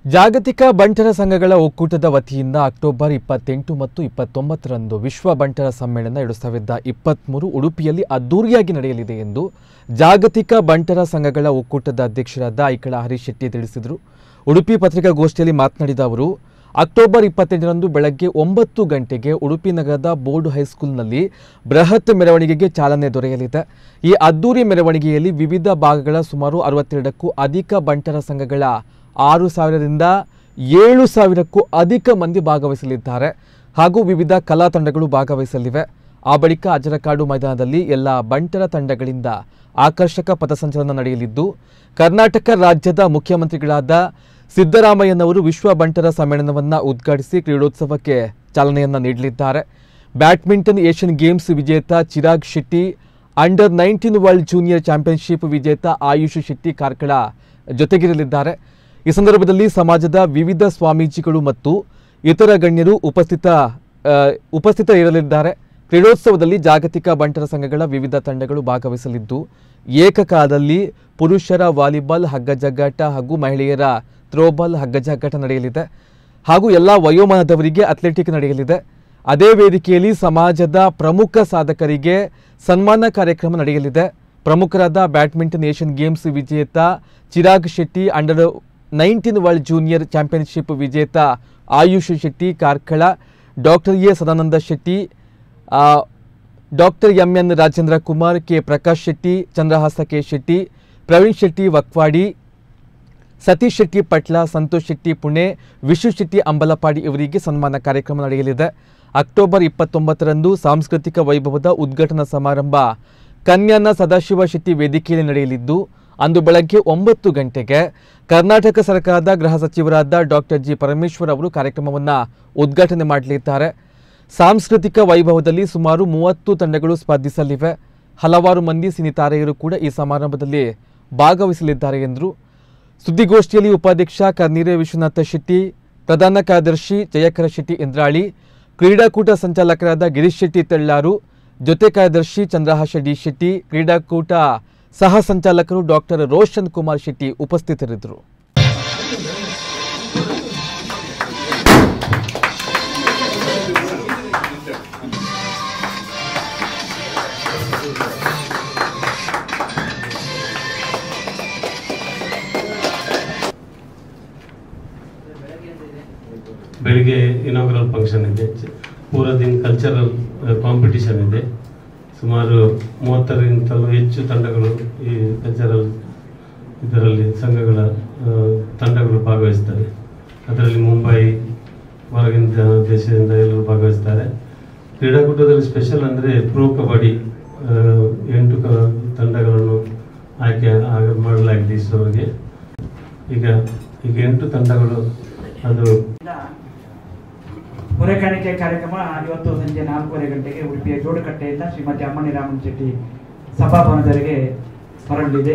ಜಾಗತಿಕ ಬಂಟರ ಸಂಘಗಳ ಒಕ್ಕೂಟದ ವತಿಯಿಂದ ಅಕ್ಟೋಬರ್ ಇಪ್ಪತ್ತೆಂಟು ಮತ್ತು ಇಪ್ಪತ್ತೊಂಬತ್ತರಂದು ವಿಶ್ವ ಬಂಟರ ಸಮ್ಮೇಳನ ಎರಡು ಸಾವಿರದ ಇಪ್ಪತ್ತ್ಮೂರು ಉಡುಪಿಯಲ್ಲಿ ಅದ್ದೂರಿಯಾಗಿ ನಡೆಯಲಿದೆ ಎಂದು ಜಾಗತಿಕ ಬಂಟರ ಸಂಘಗಳ ಒಕ್ಕೂಟದ ಅಧ್ಯಕ್ಷರಾದ ಐಕಳ ಹರೀಶ್ ಶೆಟ್ಟಿ ತಿಳಿಸಿದರು ಉಡುಪಿ ಪತ್ರಿಕಾಗೋಷ್ಠಿಯಲ್ಲಿ ಮಾತನಾಡಿದ ಅವರು ಅಕ್ಟೋಬರ್ ಇಪ್ಪತ್ತೆಂಟರಂದು ಬೆಳಗ್ಗೆ ಒಂಬತ್ತು ಗಂಟೆಗೆ ಉಡುಪಿ ನಗರದ ಬೋರ್ಡ್ ಹೈಸ್ಕೂಲ್ನಲ್ಲಿ ಬೃಹತ್ ಮೆರವಣಿಗೆಗೆ ಚಾಲನೆ ದೊರೆಯಲಿದೆ ಈ ಅದ್ದೂರಿ ಮೆರವಣಿಗೆಯಲ್ಲಿ ವಿವಿಧ ಭಾಗಗಳ ಸುಮಾರು ಅರವತ್ತೆರಡಕ್ಕೂ ಅಧಿಕ ಬಂಟರ ಸಂಘಗಳ ಆರು ಸಾವಿರದಿಂದ ಏಳು ಸಾವಿರಕ್ಕೂ ಅಧಿಕ ಮಂದಿ ಭಾಗವಹಿಸಲಿದ್ದಾರೆ ಹಾಗೂ ವಿವಿಧ ಕಲಾ ತಂಡಗಳು ಭಾಗವಹಿಸಲಿವೆ ಆ ಬಳಿಕ ಅಜರಕಾಡು ಮೈದಾನದಲ್ಲಿ ಎಲ್ಲ ಬಂಟರ ತಂಡಗಳಿಂದ ಆಕರ್ಷಕ ಪಥಸಂಚಲನ ನಡೆಯಲಿದ್ದು ಕರ್ನಾಟಕ ರಾಜ್ಯದ ಮುಖ್ಯಮಂತ್ರಿಗಳಾದ ಸಿದ್ದರಾಮಯ್ಯನವರು ವಿಶ್ವ ಬಂಟರ ಸಮ್ಮೇಳನವನ್ನು ಉದ್ಘಾಟಿಸಿ ಕ್ರೀಡೋತ್ಸವಕ್ಕೆ ಚಾಲನೆಯನ್ನ ನೀಡಲಿದ್ದಾರೆ ಬ್ಯಾಡ್ಮಿಂಟನ್ ಏಷ್ಯನ್ ಗೇಮ್ಸ್ ವಿಜೇತ Chirag Shetty under nineteen world junior championship ವಿಜೇತ ಆಯುಷ್ ಶೆಟ್ಟಿ ಕಾರ್ಕಳ ಜೊತೆಗಿರಲಿದ್ದಾರೆ ಈ ಸಂದರ್ಭದಲ್ಲಿ ಸಮಾಜದ ವಿವಿಧ ಸ್ವಾಮೀಜಿಗಳು ಮತ್ತು ಇತರ ಗಣ್ಯರು ಉಪಸ್ಥಿತ ಆ, ಉಪಸ್ಥಿತರಿರಲಿದ್ದಾರೆ ಕ್ರೀಡೋತ್ಸವದಲ್ಲಿ ಜಾಗತಿಕ ಬಂಟರ ಸಂಘಗಳ ವಿವಿಧ ತಂಡಗಳು ಭಾಗವಹಿಸಲಿದ್ದು ಏಕಕಾಲದಲ್ಲಿ ಪುರುಷರ ವಾಲಿಬಾಲ್ ಹಗ್ಗಜಗ್ಗಾಟ ಹಾಗೂ ಮಹಿಳೆಯರ ಥ್ರೋಬಾಲ್ ಹಗ್ಗಜಗ್ಗಾಟ ನಡೆಯಲಿದೆ ಹಾಗೂ ಎಲ್ಲ ವಯೋಮಾನದವರಿಗೆ ಅಥ್ಲೆಟಿಕ್ ನಡೆಯಲಿದೆ ಅದೇ ವೇದಿಕೆಯಲ್ಲಿ ಸಮಾಜದ ಪ್ರಮುಖ ಸಾಧಕರಿಗೆ ಸನ್ಮಾನ ಕಾರ್ಯಕ್ರಮ ನಡೆಯಲಿದೆ ಪ್ರಮುಖರಾದ ಬ್ಯಾಡ್ಮಿಂಟನ್ ಏಷ್ಯನ್ ಗೇಮ್ಸ್ ವಿಜೇತ Chirag Shetty under nineteen world junior championship ವಿಜೇತ ಆಯುಷ್ ಶೆಟ್ಟಿ ಕಾರ್ಕಳ ಡಾಕ್ಟರ್ ಎ ಸದಾನಂದ ಶೆಟ್ಟಿ ಆ, doctor M N Rajendra Kumar K Prakash Shetty Chandrahasa K Shetty Praveen Shetty Vakwadi Satish Shetty Patla Santosh Shetty Pune Vishu Shetty Ambalpady ಇವರಿಗೆ ಸನ್ಮಾನ ಕಾರ್ಯಕ್ರಮ ನಡೆಯಲಿದೆ ಅಕ್ಟೋಬರ್ ಇಪ್ಪತ್ತೊಂಬತ್ತರಂದು ಸಾಂಸ್ಕೃತಿಕ ವೈಭವದ ಉದ್ಘಾಟನಾ ಸಮಾರಂಭ ಕನ್ಯಾನ ಸದಾಶಿವ ಶೆಟ್ಟಿ ವೇದಿಕೆಯಲ್ಲಿ ನಡೆಯಲಿದ್ದು ಅಂದು ಬೆಳಗ್ಗೆ ಒಂಬತ್ತು ಗಂಟೆಗೆ ಕರ್ನಾಟಕ ಸರ್ಕಾರದ ಗೃಹ ಸಚಿವರಾದ ಡಾಕ್ಟರ್ ಜಿ ಪರಮೇಶ್ವರ್ ಅವರು ಕಾರ್ಯಕ್ರಮವನ್ನು ಉದ್ಘಾಟನೆ ಮಾಡಲಿದ್ದಾರೆ ಸಾಂಸ್ಕೃತಿಕ ವೈಭವದಲ್ಲಿ ಸುಮಾರು ಮೂವತ್ತು ತಂಡಗಳು ಸ್ಪರ್ಧಿಸಲಿವೆ ಹಲವಾರು ಮಂದಿ ಸಿನಿ ತಾರೆಯರು ಕೂಡ ಈ ಸಮಾರಂಭದಲ್ಲಿ ಭಾಗವಹಿಸಲಿದ್ದಾರೆ ಎಂದರು ಸುದ್ದಿಗೋಷ್ಠಿಯಲ್ಲಿ ಉಪಾಧ್ಯಕ್ಷ ಕರ್ನೀರೆ ವಿಶ್ವನಾಥ ಶೆಟ್ಟಿ ಪ್ರಧಾನ ಕಾರ್ಯದರ್ಶಿ ಜಯಕರ ಶೆಟ್ಟಿ ಇಂದ್ರಾಳಿ ಕ್ರೀಡಾಕೂಟ ಸಂಚಾಲಕರಾದ ಗಿರೀಶ್ ಶೆಟ್ಟಿ ತೆಳ್ಳಾರು ಜೊತೆ ಕಾರ್ಯದರ್ಶಿ ಚಂದ್ರಹಾಸ ಡಿ ಶೆಟ್ಟಿ ಕ್ರೀಡಾಕೂಟ ಸಹ ಸಂಚಾಲಕರು ಡಾಕ್ಟರ್ ರೋಷನ್ ಕುಮಾರ್ ಶೆಟ್ಟಿ ಉಪಸ್ಥಿತರಿದ್ದರು ಬೆಳಿಗ್ಗೆ ಇನಾಗ್ರಲ್ ಫಂಕ್ಷನ್ ಇದೆ ಚ- ಪೂರ ದಿನ ಕಲ್ಚರಲ್ ಕಾಂಪಿಟಿಷನ್ ಇದೆ ಸುಮಾರು ಮೂವತ್ತರಿಂದಲೂ ಹೆಚ್ಚು ತಂಡಗಳು ಈ ಕಲ್ಚರಲ್ ಇದರಲ್ಲಿ ಸಂಘಗಳ ಆ, ತಂಡಗಳು ಭಾಗವಹಿಸ್ತಾರೆ ಅದರಲ್ಲಿ ಮುಂಬೈ ಹೊರಗಿನ ಜನ- ದೇಶದಿಂದ ಎಲ್ಲರೂ ಭಾಗವಹಿಸ್ತಾರೆ ಕ್ರೀಡಾಕೂಟದಲ್ಲಿ ಸ್ಪೆಷಲ್ ಅಂದರೆ ಪ್ರೋ ಕಬಡ್ಡಿ ಆ, ಎಂಟು ಕ ತಂಡಗಳನ್ನು ಆಯ್ಕೆ ಆಗ- ಮಾಡಲಾಗಿದೆ ಇಷ್ಟರವರೆಗೆ ಈಗ ಈಗ ಎಂಟು ತಂಡಗಳು ಅದು ಹೊರೆಕಾಣಿಕೆ ಕಾರ್ಯಕ್ರಮ ಇವತ್ತು ಸಂಜೆ ನಾಲ್ಕೂವರೆ ಗಂಟೆಗೆ ಉಡುಪಿಯ ಜೋಡುಕಟ್ಟೆಯಿಂದ ಶ್ರೀಮತಿ ಅಮ್ಮಣಿ ರಾಮನ್ ಶೆಟ್ಟಿ ಸಭಾಭವನದವರೆಗೆ ಹೊರಡಲಿದೆ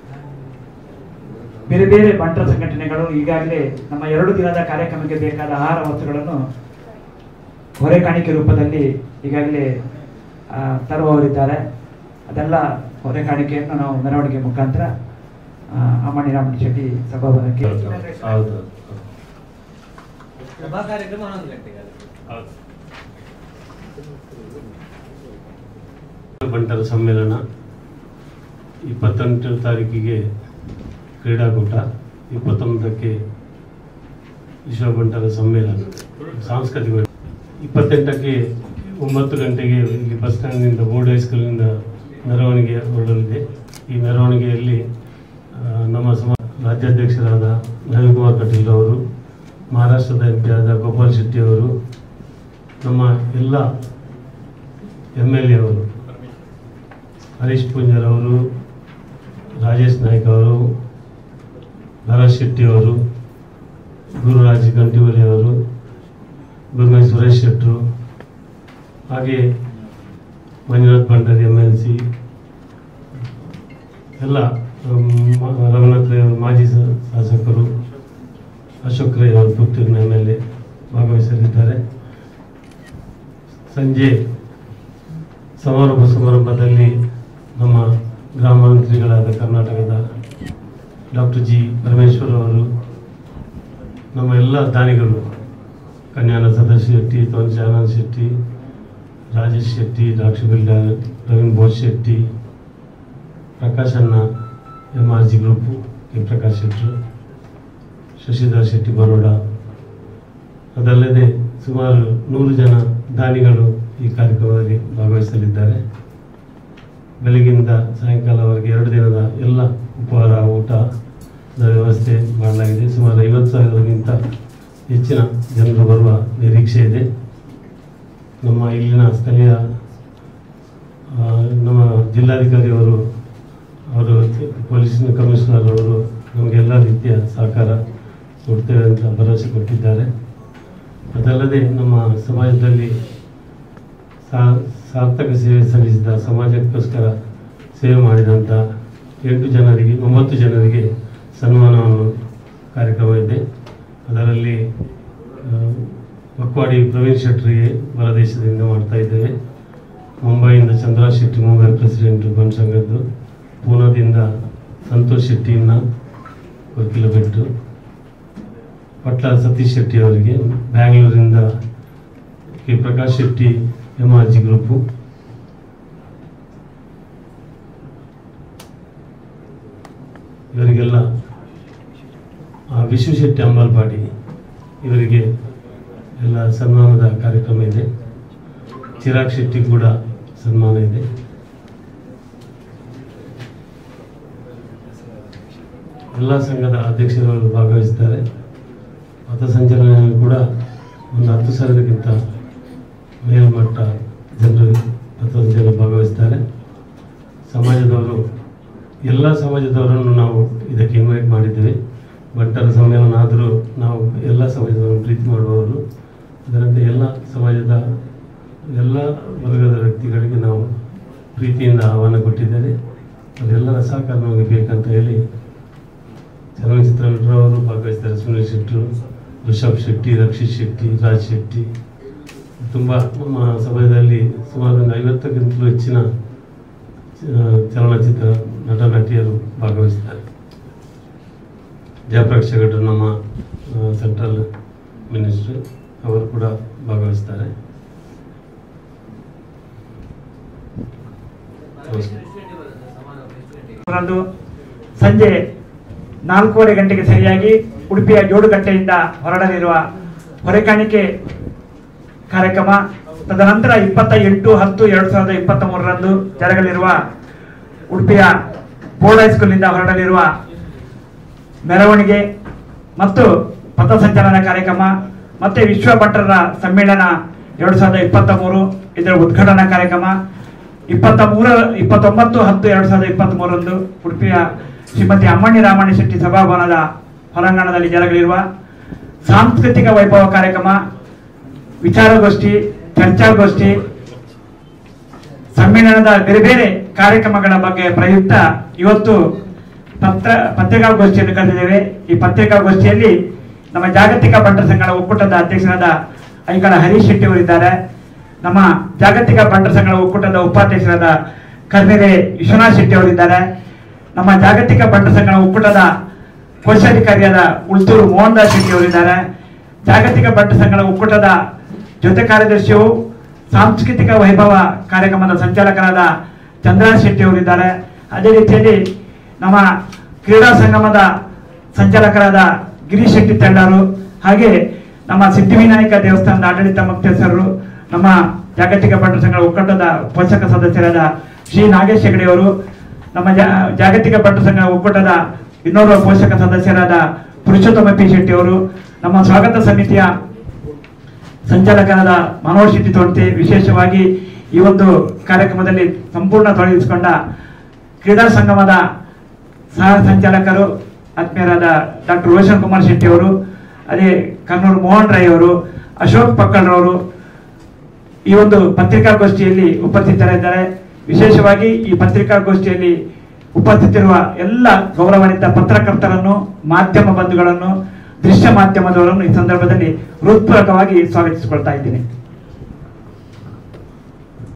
ಬೇರೆ ಬೇರೆ ಬಂಟರ ಸಂಘಟನೆಗಳು ಈಗಾಗಲೇ ನಮ್ಮ ಎರಡು ದಿನದ ಕಾರ್ಯಕ್ರಮಕ್ಕೆ ಬೇಕಾದ ಆಹಾರ ವಸ್ತುಗಳನ್ನು ಹೊರೆಕಾಣಿಕೆ ರೂಪದಲ್ಲಿ ಈಗಾಗಲೇ ಆ, ತರುವವರಿದ್ದಾರೆ ಅದೆಲ್ಲ ಹೊರೆಕಾಣಿಕೆಯನ್ನು ನಾವು ಮೆರವಣಿಗೆ ಮುಖಾಂತರ ಆ, ಅಮ್ಮಣಿ ರಾಮನ್ ಶೆಟ್ಟಿ ಸಭಾಭವನಕ್ಕೆ ಹೌದು ಸಭಾ ಕಾರ್ಯಕ್ರಮ ಹನ್ನೊಂದು ಗಂಟೆಗೆ ಹೌದು ಬಂಟರ ಸಮ್ಮೇಳನ ಇಪ್ಪತ್ತೆಂಟು ತಾರೀಕಿಗೆ ಕ್ರೀಡಾಕೂಟ ಇಪ್ಪತ್ತೊಂಬತ್ತಕ್ಕೆ ವಿಶ್ವ ಬಂಟರ ಸಮ್ಮೇಳನ ಸಾಂಸ್ಕೃತಿಕ ಇಪ್ಪತ್ತೆಂಟಕ್ಕೆ ಒಂಬತ್ತು ಗಂಟೆಗೆ ಇಲ್ಲಿ ಬಸ್ ಸ್ಟ್ಯಾಂಡ್ನಿಂದ ಬೋರ್ಡ್ ಹೈಸ್ಕೂಲಿನಿಂದ ಮೆರವಣಿಗೆ ಹೊರಡಲಿದೆ ಈ ಮೆರವಣಿಗೆಯಲ್ಲಿ ಆ, ನಮ್ಮ ಸಮ ರಾಜ್ಯಾಧ್ಯಕ್ಷರಾದ ನವೀನ್ ಕುಮಾರ್ ಕಟೀಲ್ ಅವರು ಮಹಾರಾಷ್ಟ್ರದ ಎಂ ಪಿ ಆದ ಗೋಪಾಲ್ ಶೆಟ್ಟಿ ಅವರು ನಮ್ಮ ಎಲ್ಲ ಎಮ್ ಎಲ್ ಎ ಅವರು ಹರೀಶ್ ಪೂಂಜರ್ ಅವರು ರಾಜೇಶ್ ನಾಯ್ಕ್ ಅವರು ಭರತ್ ಶೆಟ್ಟಿ ಅವರು ಗುರುರಾಜ್ ಗಂಟಿವಲಿ ಅವರು ಗುರುಮೈ ಸುರೇಶ್ ಶೆಟ್ಟರು ಹಾಗೆ Manjunath Bhandari M L C ಎಲ್ಲ ಹ್ಮ್, ಮ- ರಘುನಾಥ್ ರೈ ಅವರು ಮಾಜಿ ಸ- ಶಾಸಕರು ಅಶೋಕ್ ರೈ ಅವರು ಪುತ್ತೂರಿನ ಎಮ್ ಎಲ್ ಎ ಭಾಗವಹಿಸಲಿದ್ದಾರೆ ಸಂಜೆ ಸಮಾರೋಪ ಸಮಾರಂಭದಲ್ಲಿ ನಮ್ಮ ಗ್ರಾಮ ಮಂತ್ರಿಗಳಾದ ಕರ್ನಾಟಕದ ಡಾಕ್ಟರ್ ಜಿ ಪರಮೇಶ್ವರ್ ಅವರು ನಮ್ಮ ಎಲ್ಲ ದಾನಿಗಳು ಕನ್ಯಾನ ಸದಾಶಿವ ಶೆಟ್ಟಿ ತೋನ್ಶಾನಂದ್ ಶೆಟ್ಟಿ ರಾಜೇಶ್ ಶೆಟ್ಟಿ ದ್ರಾಕ್ಷಿ ಬಿಲ್ಡರ್ ಪ್ರವೀಣ್ ಬೋಸ್ ಶೆಟ್ಟಿ ಪ್ರಕಾಶ್ ಅಣ್ಣ M R G group K Prakash ಶೆಟ್ಟರು ಶಶಿಧರ್ ಶೆಟ್ಟಿ ಬರೋಡ ಅದಲ್ಲದೆ ಸುಮಾರು ನೂರು ಜನ ದಾನಿಗಳು ಈ ಕಾರ್ಯಕ್ರಮದಲ್ಲಿ ಭಾಗವಹಿಸಲಿದ್ದಾರೆ ಬೆಳಗಿಂದ ಸಾಯಂಕಾಲವರೆಗೆ ಎರಡು ದಿನದ ಎಲ್ಲ ಉಪಹಾರ ಊಟದ ವ್ಯವಸ್ಥೆ ಮಾಡಲಾಗಿದೆ ಸುಮಾರು ಐವತ್ತು ಸಾವಿರಕ್ಕಿಂತ ಹೆಚ್ಚಿನ ಜನರು ಬರುವ ನಿರೀಕ್ಷೆ ಇದೆ ನಮ್ಮ ಇಲ್ಲಿನ ಸ್ಥಳೀಯ ಆ, ನಮ್ಮ ಜಿಲ್ಲಾಧಿಕಾರಿ ಅವರು ಅವರು ಪೊಲೀಸ್ ಕಮಿಷನರ್ ಅವರು ನಮಗೆ ಎಲ್ಲ ರೀತಿಯ ಸಹಕಾರ ಕೊಡ್ತೇವೆ ಅಂತ ಭರವಸೆ ಕೊಟ್ಟಿದ್ದಾರೆ ಅದಲ್ಲದೆ ನಮ್ಮ ಸಮಾಜದಲ್ಲಿ ಸಾ- ಸಾರ್ಥಕ ಸೇವೆ ಸಲ್ಲಿಸಿದ ಸಮಾಜಕ್ಕೋಸ್ಕರ ಸೇವೆ ಮಾಡಿದಂಥ ಎಂಟು ಜನರಿಗೆ ಒಂಬತ್ತು ಜನರಿಗೆ ಸನ್ಮಾನವನ್ನು ಕಾರ್ಯಕ್ರಮ ಇದೆ ಅದರಲ್ಲಿ ಆ, ಬಕ್ವಾಡಿ ಪ್ರವೀಣ್ ಶೆಟ್ಟರಿಗೆ ಹೊರದೇಶದಿಂದ ಮಾಡ್ತಾ ಇದ್ದೇವೆ ಮುಂಬೈಯಿಂದ ಚಂದ್ರ ಶೆಟ್ಟಿ ಮುಂಬೈ ಪ್ರೆಸಿಡೆಂಟ್ ಬಂದ್ ಸಂಘದ್ದು ಪೂನಾದಿಂದ ಸಂತೋಷ್ ಶೆಟ್ಟಿಯನ್ನ ವಕೀಲ ಬಿಟ್ಟು ಪಟ್ಲ ಸತೀಶ್ ಶೆಟ್ಟಿ ಅವರಿಗೆ ಬ್ಯಾಂಗ್ಳೂರಿಂದ K Prakash Shetty M R G group ಇವರಿಗೆಲ್ಲ ಆ, ವಿಶ್ವ ಶೆಟ್ಟಿ ಅಂಬಲ್ಪಾಡಿ ಇವರಿಗೆ ಎಲ್ಲ ಸನ್ಮಾನದ ಕಾರ್ಯಕ್ರಮ ಇದೆ ಚಿರಾಗ್ ಶೆಟ್ಟಿ ಕೂಡ ಸನ್ಮಾನ ಇದೆ ಎಲ್ಲ ಸಂಘದ ಅಧ್ಯಕ್ಷರುಗಳು ಭಾಗವಹಿಸ್ತಾರೆ ಪಥಸಂಚಲನೆಯಲ್ಲಿ ಕೂಡ ಒಂದು ಹತ್ತು ಸಾವಿರಕ್ಕಿಂತ ಮೇಲ್ಮಟ್ಟ ಜನರು ಪಥಸಂಚಲನ ಭಾಗವಹಿಸ್ತಾರೆ ಸಮಾಜದವರು ಎಲ್ಲ ಸಮಾಜದವರನ್ನು ನಾವು ಇದಕ್ಕೆ ಇನ್ವೈಟ್ ಮಾಡಿದ್ದೇವೆ ಬಂಟರ ಸಮ್ಮೇಳನ ಆದರೂ ನಾವು ಎಲ್ಲ ಸಮಾಜದವರನ್ನು ಪ್ರೀತಿ ಮಾಡುವವರು ಅದರಂತೆ ಎಲ್ಲ ಸಮಾಜದ ಎಲ್ಲ ವರ್ಗದ ವ್ಯಕ್ತಿಗಳಿಗೆ ನಾವು ಪ್ರೀತಿಯಿಂದ ಆಹ್ವಾನ ಕೊಟ್ಟಿದ್ದೇವೆ ಅದೆಲ್ಲರ ಸಹಕಾರ ನಮಗೆ ಬೇಕಂತ ಹೇಳಿ ಚಲನಚಿತ್ರ ನಟರವರು ಭಾಗವಹಿಸ್ತಾರೆ ಸುನಿಲ್ ಶೆಟ್ಟರು ಋಷಭ್ ಶೆಟ್ಟಿ ರಕ್ಷಿತ್ ಶೆಟ್ಟಿ ರಾಜ್ ಶೆಟ್ಟಿ ತುಂಬ ನಮ್ಮ ಸಮಾಜದಲ್ಲಿ ಸುಮಾರು ಒಂದು ಐವತ್ತಕ್ಕಿಂತಲೂ ಹೆಚ್ಚಿನ ಆ, ಚಲನಚಿತ್ರ ನಟ ನಟಿಯರು ಭಾಗವಹಿಸ್ತಾರೆ ಜಯಪ್ರಕಾಶ್ ಶೆಟ್ಟರು ನಮ್ಮ ಸೆಂಟ್ರಲ್ ಮಿನಿಸ್ಟ್ರಿ ಅವರು ಕೂಡ ಭಾಗವಹಿಸ್ತಾರೆ ರಂದು ಸಂಜೆ ನಾಲ್ಕೂವರೆ ಗಂಟೆಗೆ ಸರಿಯಾಗಿ ಉಡುಪಿಯ ಜೋಡುಗಟ್ಟೆಯಿಂದ ಹೊರಡಲಿರುವ ಹೊರೆಕಾಣಿಕೆ ಕಾರ್ಯಕ್ರಮ ತದನಂತರ ಇಪ್ಪತ್ತ ಎಂಟು ಹತ್ತು ಎರಡು ಸಾವಿರದ ಇಪ್ಪತ್ತ ಮೂರರಂದು ಜರಗಲಿರುವ ಉಡುಪಿಯ ಬೋರ್ಡ್ ಹೈಸ್ಕೂಲ್ನಿಂದ ಹೊರಡಲಿರುವ ಮೆರವಣಿಗೆ ಮತ್ತು ಪಥಸಂಚಲನ ಕಾರ್ಯಕ್ರಮ ಮತ್ತೆ ವಿಶ್ವ ಭಟ್ಟರ ಸಮ್ಮೇಳನ ಎರಡು ಸಾವಿರದ ಇಪ್ಪತ್ತ ಮೂರು ಇದರ ಉದ್ಘಾಟನಾ ಕಾರ್ಯಕ್ರಮ ಇಪ್ಪತ್ತ ಮೂರ ಇಪ್ಪತ್ತೊಂಬತ್ತು ಹತ್ತು ಎರಡು ಸಾವಿರದ ಇಪ್ಪತ್ತ್ ಮೂರರಂದು ಉಡುಪಿಯ ಶ್ರೀಮತಿ ಅಮ್ಮಣ್ಣಿ ರಾಮಣ್ಣ ಶೆಟ್ಟಿ ಸಭಾಭವನದ ಹೊರಾಂಗಣದಲ್ಲಿ ಜರಗಲಿರುವ ಸಾಂಸ್ಕೃತಿಕ ವೈಭವ ಕಾರ್ಯಕ್ರಮ ವಿಚಾರಗೋಷ್ಠಿ ಚರ್ಚಾಗೋಷ್ಠಿ ಸಮ್ಮೇಳನದ ಬೇರೆ ಬೇರೆ ಕಾರ್ಯಕ್ರಮಗಳ ಬಗ್ಗೆ ಪ್ರಯುಕ್ತ ಇವತ್ತು ಪತ್ರ ಪತ್ರಿಕಾಗೋಷ್ಠಿಯನ್ನು ಕರೆದಿದ್ದೇವೆ ಈ ಪತ್ರಿಕಾಗೋಷ್ಠಿಯಲ್ಲಿ ನಮ್ಮ ಜಾಗತಿಕ ಬಂಟರ ಸಂಘಗಳ ಒಕ್ಕೂಟದ ಅಧ್ಯಕ್ಷರಾದ ಐಕಳ ಹರೀಶ್ ಶೆಟ್ಟಿ ಅವರಿದ್ದಾರೆ ನಮ್ಮ ಜಾಗತಿಕ ಬಂಟರ ಸಂಘಗಳ ಒಕ್ಕೂಟದ ಉಪಾಧ್ಯಕ್ಷರಾದ ಕರ್ನೆರೆ ವಿಶ್ವನಾಥ್ ಶೆಟ್ಟಿ ಅವರಿದ್ದಾರೆ ನಮ್ಮ ಜಾಗತಿಕ ಬಂಟರ ಸಂಘಗಳ ಒಕ್ಕೂಟದ ಕೋಶಾಧಿಕಾರಿಯಾದ ಉಳ್ತೂರು ಮೋಹನ್ ದಾಸ್ ಶೆಟ್ಟಿ ಅವರಿದ್ದಾರೆ ಜಾಗತಿಕ ಬಂಟರ ಸಂಘಗಳ ಒಕ್ಕೂಟದ ಜೊತೆ ಕಾರ್ಯದರ್ಶಿಯು ಸಾಂಸ್ಕೃತಿಕ ವೈಭವ ಕಾರ್ಯಕ್ರಮದ ಸಂಚಾಲಕರಾದ ಚಂದ್ರನಾಥ್ ಶೆಟ್ಟಿ ಅವರಿದ್ದಾರೆ ಅದೇ ರೀತಿಯಲ್ಲಿ ನಮ್ಮ ಕ್ರೀಡಾ ಸಂಗಮದ ಸಂಚಾಲಕರಾದ ಗಿರೀಶ್ ಶೆಟ್ಟಿ ತೆಳ್ಳರು ಹಾಗೆ ನಮ್ಮ ಸಿದ್ಧಿವಿನಾಯಕ ದೇವಸ್ಥಾನದ ಆಡಳಿತ ಮುಖ್ಯಸ್ಥರು ನಮ್ಮ ಜಾಗತಿಕ ಬಂಟರ ಸಂಘಗಳ ಒಕ್ಕೂಟದ ಪೋಷಕ ಸದಸ್ಯರಾದ ಶ್ರೀ ನಾಗೇಶ್ ಹೆಗಡೆ ಅವರು ನಮ್ಮ ಜಾ- ಜಾಗತಿಕ ಬಂಟರ ಸಂಘ ಒಕ್ಕೂಟದ ಇನ್ನೋರ್ವ ಪೋಷಕ ಸದಸ್ಯರಾದ ಪುರುಷೋತ್ತಮ ಪಿ ಶೆಟ್ಟಿ ಅವರು ನಮ್ಮ ಸ್ವಾಗತ ಸಮಿತಿಯ ಸಂಚಾಲಕರಾದ ಮನೋಹರ್ ಶೆಟ್ಟಿ ತೋಡ್ತಿ ವಿಶೇಷವಾಗಿ ಈ ಒಂದು ಕಾರ್ಯಕ್ರಮದಲ್ಲಿ ಸಂಪೂರ್ಣ ತೊಡಗಿಸಿಕೊಂಡ ಕ್ರೀಡಾ ಸಂಗಮದ ಸಹ ಸಂಚಾಲಕರು ಆತ್ಮೀಯರಾದ ಡಾಕ್ಟರ್ ರೋಷನ್ ಕುಮಾರ್ ಶೆಟ್ಟಿ ಅವರು ಅದೇ ಕನ್ನೂರು ಮೋಹನ್ ರೈ ಅವರು ಅಶೋಕ್ ಪಕ್ಕಳ್ರವರು ಈ ಒಂದು ಪತ್ರಿಕಾಗೋಷ್ಠಿಯಲ್ಲಿ ಉಪಸ್ಥಿತರಿದ್ದಾರೆ ವಿಶೇಷವಾಗಿ ಈ ಪತ್ರಿಕಾಗೋಷ್ಠಿಯಲ್ಲಿ ಉಪಸ್ಥಿತಿರುವ ಎಲ್ಲ ಗೌರವಾನ್ವಿತ ಪತ್ರಕರ್ತರನ್ನು ಮಾಧ್ಯಮ ಬಂಧುಗಳನ್ನು ದೃಶ್ಯ ಮಾಧ್ಯಮದವರನ್ನು ಈ ಸಂದರ್ಭದಲ್ಲಿ ಹೃತ್ಪೂರ್ವಕವಾಗಿ ಸ್ವಾಗತಿಸಿಕೊಳ್ತಾ ಇದ್ದೀನಿ